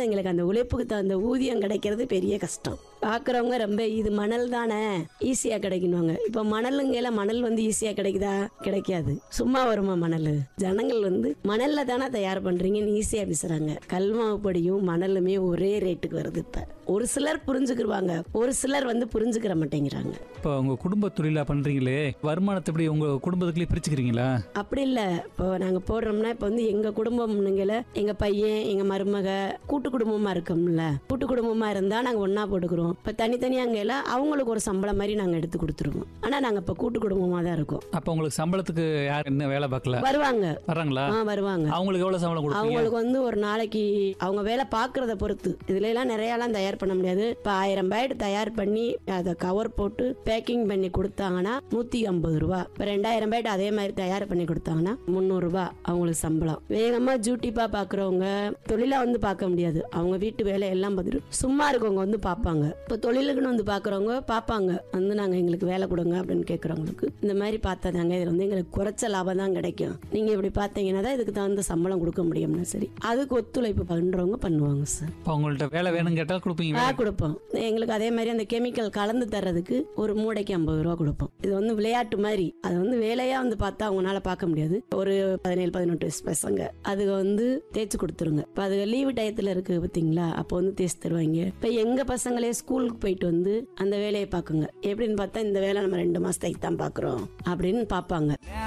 எங்களுக்கு அந்த உழைப்புக்கு தகுந்த ஊதியம் கிடைக்கிறது பெரிய கஷ்டம் பார்க்குறவங்க ரொம்ப இது மணல் தானே ஈஸியாக கிடைக்கணுவாங்க இப்போ மணலுங்கையில மணல் வந்து ஈஸியாக கிடைக்குதா கிடைக்காது சும்மா வருமா மணல் ஜனங்கள் வந்து மணல்ல தானே தயார் பண்றீங்கன்னு ஈஸியாக பேசுறாங்க கல்மாவு பொடியும் மணலுமே ஒரே ரேட்டுக்கு வருது இப்போ ஒரு சிலர் புரிஞ்சுக்கிருவாங்க ஒரு சிலர் வந்து புரிஞ்சுக்கிற மாட்டேங்கிறாங்க இப்போ உங்க குடும்ப தொழிலா பண்றீங்களே வருமானத்தை எப்படி உங்க குடும்பத்துக்குள்ளே பிரிச்சுக்கிறீங்களா அப்படி இல்லை இப்போ நாங்கள் போடுறோம்னா இப்போ வந்து எங்கள் குடும்பம்னுங்கள எங்கள் பையன் எங்கள் மருமக கூட்டு குடும்பமாக இருக்கோம்ல கூட்டு குடும்பமாக இருந்தால் நாங்கள் ஒன்றா போட்டுக்கிறோம் இப்போ தனித்தனியாங்கல அவங்களுக்கு ஒரு சம்பளம் மாதிரி நாங்கள் எடுத்து கொடுத்துருவோம் ஆனால் நாங்கள் இப்போ கூட்டு குடும்பமாக தான் இருக்கோம் அப்போ உங்களுக்கு சம்பளத்துக்கு யார் என்ன வேலை பார்க்கல வருவாங்க வர்றாங்களா ஆ வருவாங்க அவங்களுக்கு எவ்வளவு சம்பளம் கொடுப்பீங்க அவங்களுக்கு வந்து ஒரு நாளைக்கு அவங்க வேலை பார்க்கறத பொறுத்து இதுல எல்லாம் நிறையலாம் தயார் பண்ண முடியாது இப்போ ஆயிரம் பேட் தயார் பண்ணி அதை கவர் போட்டு பேக்கிங் பண்ணி கொடுத்தாங்கன்னா நூத்தி ஐம்பது ரூபா இப்போ ரெண்டாயிரம் பேட் அதே மாதிரி தயார் பண்ணி கொடுத்தாங்கன்னா முந்நூறு ரூபா அவங்களுக்கு சம்பளம் வேகமா ஜூட்டிப்பா பாக்குறவங்க தொழிலா வந்து பார்க்க முடியாது அவங்க வீட்டு வேலை எல்லாம் பார்த்துட்டு சும்மா இருக்கவங்க வந்து பார்ப்பாங்க இப்போ தொழிலுக்குன்னு வந்து பார்க்குறவங்க பார்ப்பாங்க வந்து நாங்கள் எங்களுக்கு வேலை கொடுங்க அப்படின்னு கேட்குறவங்களுக்கு இந்த மாதிரி பார்த்தாதாங்க இதில் வந்து எங்களுக்கு குறைச்ச லாபம் தான் கிடைக்கும் நீங்கள் இப்படி பார்த்தீங்கன்னா தான் இதுக்கு தகுந்த சம்பளம் கொடுக்க முடியும்னு சரி அதுக்கு ஒத்துழைப்பு பண்ணுறவங்க பண்ணுவாங்க சார் இப்போ உங்கள்ட்ட வேலை வேணும்னு கேட்டால் கொடுப்பீங்க ஆ கொடுப்போம் எங்களுக்கு அதே மாதிரி அந்த கெமிக்கல் கலந்து தர்றதுக்கு ஒரு மூடைக்கு ஐம்பது ரூபா கொடுப்போம் இது வந்து விளையாட்டு மாதிரி அது வந்து வேலையா வந்து பார்த்தா அவங்களால பார்க்க முடியாது ஒரு பதினேழு பதினெட்டு வயசு பசங்க அது வந்து தேய்ச்சி கொடுத்துருங்க இப்போ அது லீவு டயத்தில் இருக்கு பார்த்தீங்களா அப்போ வந்து தேய்ச்சி தருவாங்க இப்போ எங்க பசங்களே ஸ்கூலுக்கு போயிட்டு வந்து அந்த வேலையை பார்க்குங்க எப்படின்னு பார்த்தா இந்த வேலை நம்ம ரெண்டு மாசத்துக்கு தான் பார்க்குறோம் அப்படின்னு பார்ப்பாங்க